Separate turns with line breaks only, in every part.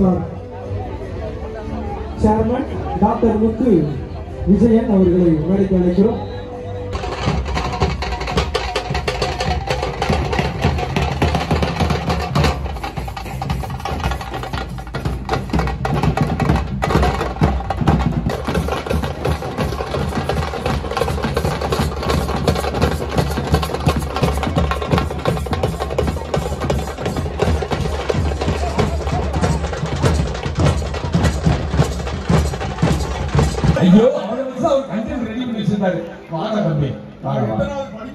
Star chairman doctor Muthu Vijayan அவர்களை மேடைக்கு அழைக்கிறோம்
ஐயோ அவரை வச்சு அவர் கண்டென்ட் ரெடி பண்ணி வச்சிருந்தாரு வாங்க தம்பி வாங்க வாங்க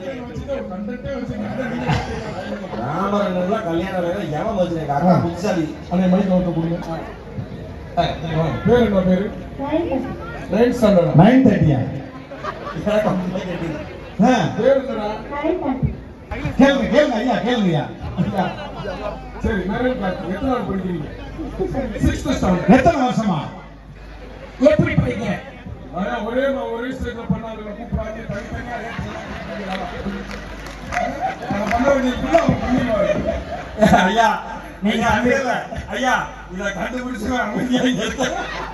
ராமரன் கல்யாண வேலை எவன் வச்சிருக்க அக்கா புத்திசாலி
அந்த மைக் நோட்ட கொடுங்க ஏய், வாங்க. பேர் என்ன பேரு நைன்த் ஸ்டாண்டர்ட்
நைன் தேர்ட்டியா
எனக்கு அந்த மாதிரி கேட்டீங்க.
பேர் என்னடா
கேளுங்க கேளுங்க ஐயா கேளுங்கய்யா
ஐயா. சரி நிறைய கிளாஸ் எத்தனை நாள் படிக்கிறீங்க சிக்ஸ்த் ஸ்டாண்டர்ட்
எத்தனை வருஷமா
எப்படி படிக்கிற
அதான் ஒரே மா- ஒரே ஸ்டேட்ல பண்ணாதுல கூப்பிடாது தனித்தனியா நான் பண்ண வேண்டியதுக்குள்ள அவங்க பண்ணிடுவாங்க
ஐயா நீங்க அமைதியில ஐயா இத கண்டுபிடிச்சு அமைதியா இருங்க.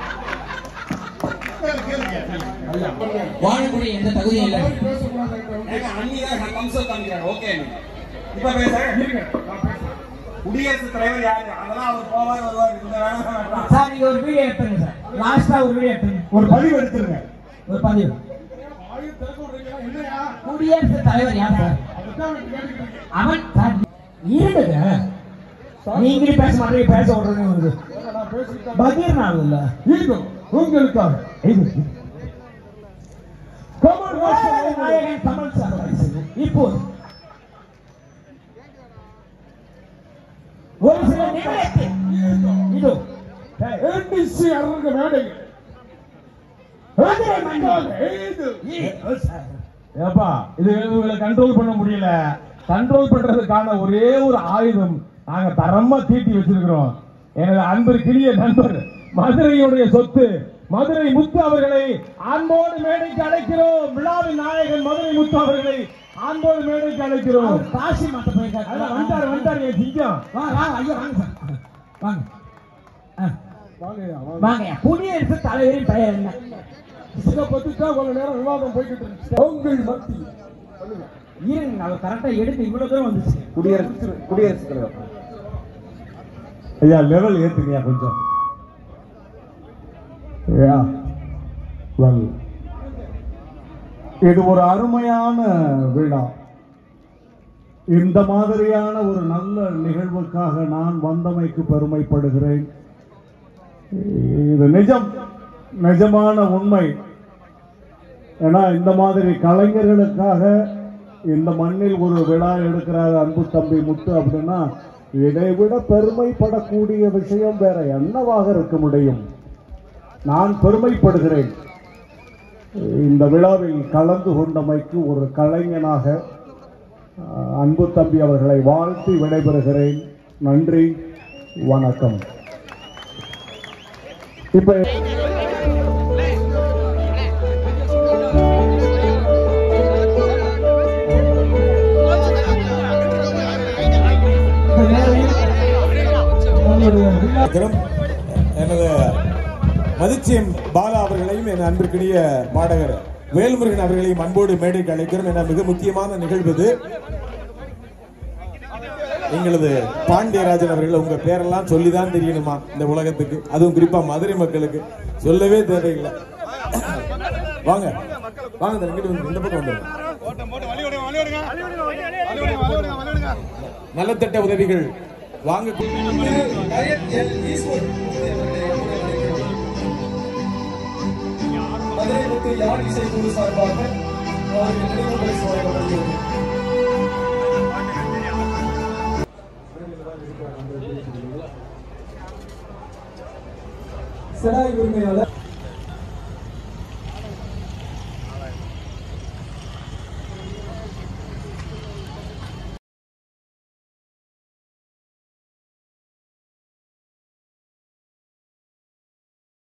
ஐயா
வாழக்கூடிய எந்த தகுதியும் இல்லை
பேசக்கூடாது
ஏங்க, அண்ணி தான் கம்சல் காமிக்கிறாங்க ஓகே இப்ப பேசுறேன்
இருங்க நான் பேசுறேன்
குடியரசுத் தலைவர் யாரு அதெல்லாம் அவர் போவார் வருவார் இந்த வேலை தான் வேண்டாம்
சார் நீங்க ஒரு வீடியோ எடுத்துங்க சார் லாஸ்டா ஒரு வீடியோ எடுத்துங்க
ஒரு பதிவு எடுத்துருங்க
ஒரு பதிவு
ஆயுள் திறக்க விடுறீங்களா இல்லையா
குடியரசுத் தலைவர் யார் சார்
அதுதான் எனக்கு கேட்டுக்கிட்டு இருக்கேன்
அவன் சார் இருந்துங்க நீங்களும் பேச மாட்டீங்க பேச விடுறது வருது
நான் பேசிக்கிட்டேன்
பகீர் நாள் இல்ல
இருக்கும் உங்களுக்காக கமல் மாஸ்டர்
நாயகன் கமல் சார் இப்போ ஒரு சில நிமிடத்தில் இதோ
ஏபிசி அருங்க மேடை
மதுரை மண்டலம்
இது
இதோ சார்
ஏப்பா இது இவங்களை கண்ட்ரோல் பண்ண முடியல கண்ட்ரோல் பண்றதுக்கான ஒரே ஒரு ஆயுதம் நாங்க தரமா தீட்டி வச்சிருக்கிறோம் எனது அன்பு கிளிய நண்பர் மதுரையுடைய சொத்து மதுரை முத்து அவர்களை அன்போடு மேடைக்கு அழைக்கிறோம் விழாவின் நாயகன் மதுரை முத்து அவர்களை அன்போடு மேடைக்கு அழைக்கிறோம்
அவர் காசி மாத்த போயிருக்காரு
அதான் வந்துட்டாரு வந்துட்டாரு என் சிங்கம்
வாங்க வாங்க ஐயா வாங்க சார் வாங்க ஆ,
வாங்கய்யா வாங்க
வாங்க குடியரசு தலைவரின் பெயர் என்ன
இதை பத்தி தான் கொஞ்ச நேரம் விவாதம் போய்கிட்டு இருந்துச்சு உங்கள் மத்தி சொல்லுங்க
இருங்க அவர் கரெக்டா எடுத்து இவ்வளவு தூரம் வந்துச்சு
குடியரசு குடியரசுத் தலைவர்
ஐயா லெவல் ஏத்துங்கய்யா கொஞ்சம் ஐயா well, இது ஒரு அருமையான விழா இந்த மாதிரியான ஒரு நல்ல நிகழ்வுக்காக நான் வந்தமைக்கு பெருமைப்படுகிறேன் இது நிஜம் நிஜமான உண்மை ஏன்னா இந்த மாதிரி கலைஞர்களுக்காக இந்த மண்ணில் ஒரு விழா எடுக்கிறார் அன்பு தம்பி முத்து அப்படின்னா இதை விட பெருமைப்படக்கூடிய விஷயம் வேற என்னவாக இருக்க முடியும் நான் பெருமைப்படுகிறேன் இந்த விழாவில் கலந்து கொண்டமைக்கு ஒரு கலைஞனாக அஹ், அன்பு தம்பி அவர்களை வாழ்த்தி விடைபெறுகிறேன் நன்றி வணக்கம் இப்ப
இருக்கிறோம். எனது மதிச்சியம் பாலா அவர்களையும் என் அன்பிற்கினிய பாடகர் வேல்முருகன் அவர்களையும் அன்போடு மேடைக்கு அழைக்கிறோம் என மிக முக்கியமான நிகழ்வு இது எங்களது பாண்டியராஜன் அவர்கள் உங்க பேரெல்லாம் சொல்லிதான் தெரியணுமா இந்த உலகத்துக்கு அதுவும் குறிப்பா மதுரை மக்களுக்கு சொல்லவே தேவையில்லை வாங்க வாங்க இந்த இங்கிட்டு வந்து, இந்த பக்கம் வந்துருங்க நலத்திட்ட உதவிகள் வாங்க
மதுரை முத்து யாழ் இசை குழு சார்பாக அவருக்கு நினைவு பரிசு வழங்கப்படுகிறது செடாய் உரிமையாளர்